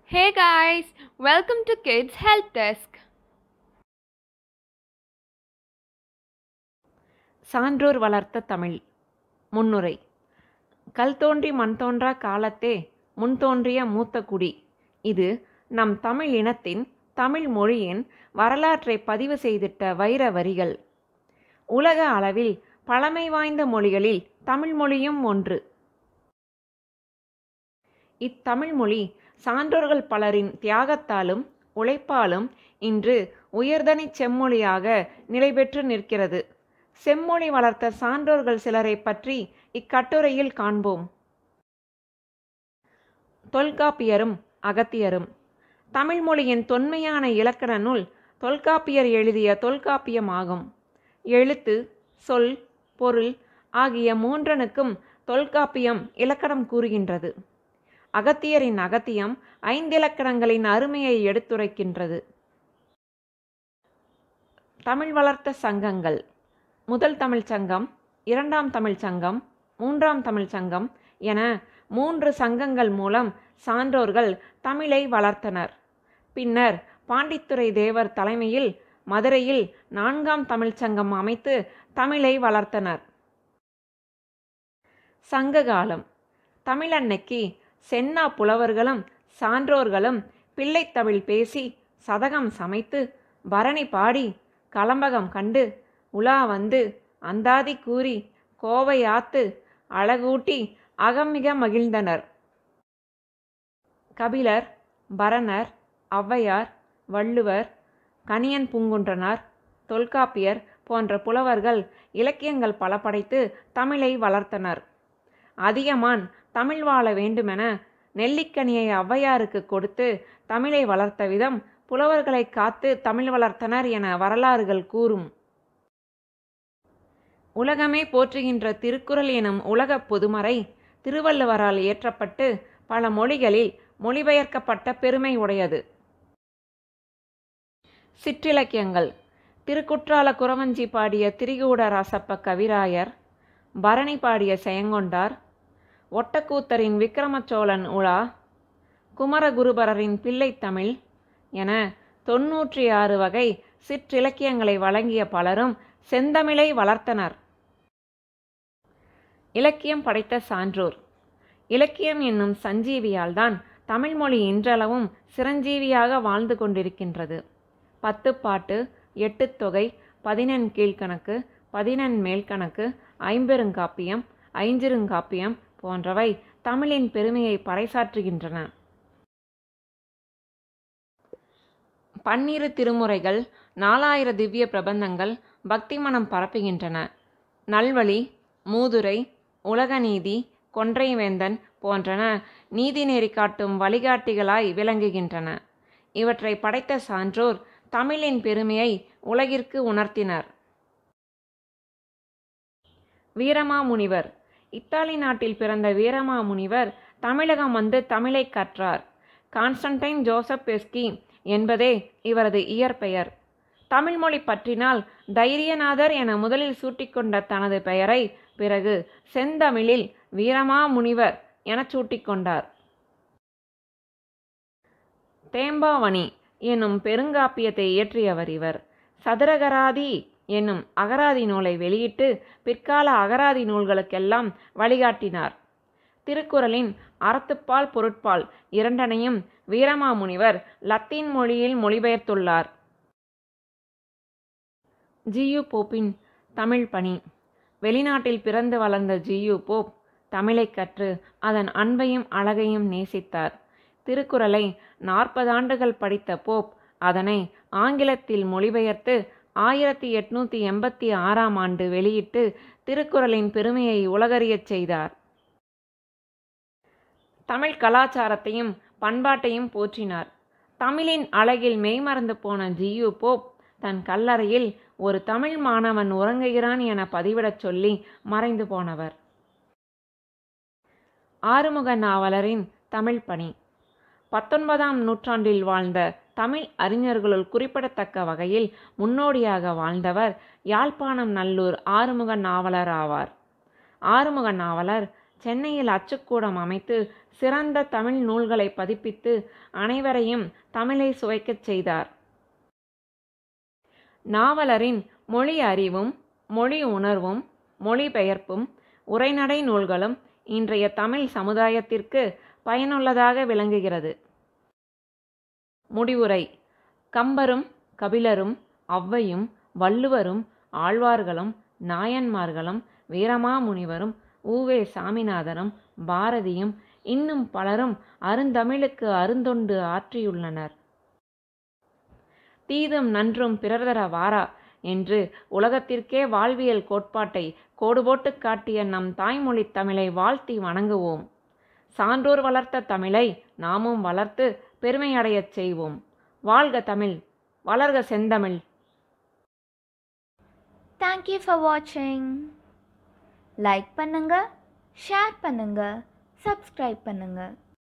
Hey guys, welcome to Kids Help Desk. சான்றோர் வளர்த்த தமிழ் முன்னுரை கல் தோன்றி மண் தோன்றா காலத்தே முன் தோன்றிய மூத்த குடி இது நம் தமிழ் இனத்தின் தமிழ் மொழியின் வரலாற்றை பதிவு செய்திட்ட வைர வரிகள் உலக அளவில் பழமை வாய்ந்த மொழிகளில் தமிழ் மொழியும் ஒன்று இத்தமிழ் மொழி சான்றோர்கள் பலரின் தியாகத்தாலும் உழைப்பாலும் இன்று உயர்தனிச் செம்மொழியாக நிலை பெற்று நிற்கிறது செம்மொழி வளர்த்த சான்றோர்கள் சிலரை பற்றி இக்கட்டுரையில் காண்போம் தொல்காப்பியரும் அகத்தியரும் தமிழ் மொழியின் தொன்மையான இலக்கண நூல் தொல்காப்பியர் எழுதிய தொல்காப்பியம் ஆகும் எழுத்து சொல் பொருள் ஆகிய மூன்றனுக்கும் தொல்காப்பியம் இலக்கணம் கூறுகின்றது அகத்தியரின் அகத்தியம் ஐந்திலக்கணங்களின் அருமையை எடுத்துரைக்கின்றது தமிழ் வளர்த்த சங்கங்கள் முதல் தமிழ்ச் சங்கம் இரண்டாம் தமிழ்ச் சங்கம் மூன்றாம் தமிழ்ச் சங்கம் என மூன்று சங்கங்கள் மூலம் சான்றோர்கள் தமிழை வளர்த்தனர் பின்னர் பாண்டித்துரை தேவர் தலைமையில் மதுரையில் நான்காம் தமிழ்ச் சங்கம் அமைத்து தமிழை வளர்த்தனர் சங்ககாலம் தமிழன்னைக்கு சென்னா புலவர்களும் சான்றோர்களும் பிள்ளைத்தமிழ் பேசி சதகம் சமைத்து பரணி பாடி கலம்பகம் கண்டு உலா வந்து அந்தாதி கூறி கோவை ஆத்து அழகூட்டி அகமிக மகிழ்ந்தனர் கபிலர் பரணர் ஔவையார் வள்ளுவர் கணியன் பூங்குன்றனார் தொல்காப்பியர் போன்ற புலவர்கள் இலக்கியங்கள் பல படைத்து தமிழை வளர்த்தனர் அதியமான் தமிழ் வாழ வேண்டுமென நெல்லிக்கனியை ஔவையாருக்கு கொடுத்து தமிழை வளர்த்த விதம் புலவர்களை காத்து தமிழ் வளர்த்தனர் என வரலாறுகள் கூறும் உலகமே போற்றுகின்ற திருக்குறள் எனும் உலகப் பொதுமறை திருவள்ளுவரால் இயற்றப்பட்டு பல மொழிகளில் மொழிபெயர்க்கப்பட்ட பெருமை உடையது சிற்றிலக்கியங்கள் திருக்குற்றால குறவஞ்சி பாடிய திரிகூட ராசப்ப கவிராயர் பரணி பாடிய செயங்கொண்டார் ஒட்டக்கூத்தரின் விக்கிரமச்சோழன் உலா குமரகுருபரரின் பிள்ளைத்தமிழ் என தொன்னூற்றி ஆறு வகை சிற்றிலக்கியங்களை வழங்கிய பலரும் செந்தமிழை வளர்த்தனர் இலக்கியம் படைத்த சான்றோர் இலக்கியம் என்னும் சஞ்சீவியால்தான் தமிழ்மொழி இன்றளவும் சிரஞ்சீவியாக வாழ்ந்து கொண்டிருக்கின்றது பத்து பாட்டு எட்டு தொகை பதினெண் கீழ்கணக்கு பதினெண் மேல்கணக்கு ஐம்பெருங்காப்பியம் ஐஞ்சிருங்காப்பியம் போன்றவை தமிழின் பெருமையை பறைசாற்றுகின்றன பன்னிரு திருமுறைகள் நாலாயிர திவ்ய பிரபந்தங்கள் பக்தி மனம் பரப்புகின்றன நல்வழி மூதுரை உலகநீதி கொன்றைவேந்தன் போன்றன நீதிநெறி காட்டும் வழிகாட்டிகளாய் விளங்குகின்றன இவற்றை படைத்த சான்றோர் தமிழின் பெருமையை உலகிற்கு உணர்த்தினர் வீரமாமுனிவர் இத்தாலி நாட்டில் பிறந்த வீரமாமுனிவர் தமிழகம் வந்து தமிழை கற்றார் கான்ஸ்டன்டைன் ஜோசப் பெஸ்கி என்பதே இவரது இயற்பெயர் தமிழ்மொழி பற்றினால் தைரியநாதர் என முதலில் சூட்டிக்கொண்ட தனது பெயரை பிறகு செந்தமிழில் வீரமாமுனிவர் என சூட்டிக்கொண்டார் தேம்பாவணி என்னும் பெருங்காப்பியத்தை இயற்றியவர் இவர் சதுரகராதி என்னும் அகராதி நூலை வெளியிட்டு பிற்கால அகராதி நூல்களுக்கெல்லாம் வழிகாட்டினார் திருக்குறளின் அறத்துப்பால் பொருட்பால் இரண்டனையும் வீரமாமுனிவர் லத்தீன் மொழியில் மொழிபெயர்த்துள்ளார் ஜியு போப்பின் தமிழ் பணி வெளிநாட்டில் பிறந்து வளர்ந்த ஜியு போப் தமிழை கற்று அதன் அன்பையும் அழகையும் நேசித்தார் திருக்குறளை நாற்பது ஆண்டுகள் படித்த போப் அதனை ஆங்கிலத்தில் மொழிபெயர்த்து ஆயிரத்தி எட்நூற்றி எண்பத்தி ஆறாம் ஆண்டு வெளியிட்டு திருக்குறளின் பெருமையை உலகறியச் செய்தார் தமிழ் கலாச்சாரத்தையும் பண்பாட்டையும் போற்றினார் தமிழின் அழகில் மெய்மறந்து போன ஜியு போப் தன் கல்லறையில் ஒரு தமிழ் மாணவன் உறங்குகிறான் என பதிவிடச் சொல்லி மறைந்து போனவர் ஆறுமுக நாவலரின் தமிழ் பணி பத்தொன்பதாம் நூற்றாண்டில் வாழ்ந்த தமிழ் அறிஞர்களுள் குறிப்பிடத்தக்க வகையில் முன்னோடியாக வாழ்ந்தவர் யாழ்ப்பாணம் நல்லூர் ஆறுமுக நாவலர் ஆவார் ஆறுமுக நாவலர் சென்னையில் அச்சுக்கூடம் அமைத்து சிறந்த தமிழ் நூல்களை பதிப்பித்து அனைவரையும் தமிழை சுவைக்கச் செய்தார் நாவலரின் மொழி அறிவும் மொழி உணர்வும் மொழிபெயர்ப்பும் உரைநடை நூல்களும் இன்றைய தமிழ் சமுதாயத்திற்கு பயனுள்ளதாக விளங்குகிறது முடிவுரை கம்பரும் கபிலரும் ஔவையும் வள்ளுவரும் ஆழ்வார்களும் நாயன்மார்களும் வீரமாமுனிவரும் ஊவே சாமிநாதனும் பாரதியும் இன்னும் பலரும் அருந்தமிழுக்கு அருந்தொண்டு ஆற்றியுள்ளனர் தீதும் நன்றும் பிறர்தர வாரா என்று உலகத்திற்கே வாழ்வியல் கோட்பாட்டை கோடுபோட்டு காட்டிய நம் தாய்மொழி தமிழை வாழ்த்தி வணங்குவோம் சான்றோர் வளர்த்த தமிழை நாமும் வளர்த்து பெருமையடையச் செய்வோம் வாழ்க தமிழ் வளர்க செந்தமிழ் Thank you for watching. Like பண்ணுங்க ஷேர் பண்ணுங்க சப்ஸ்கிரைப் பண்ணுங்க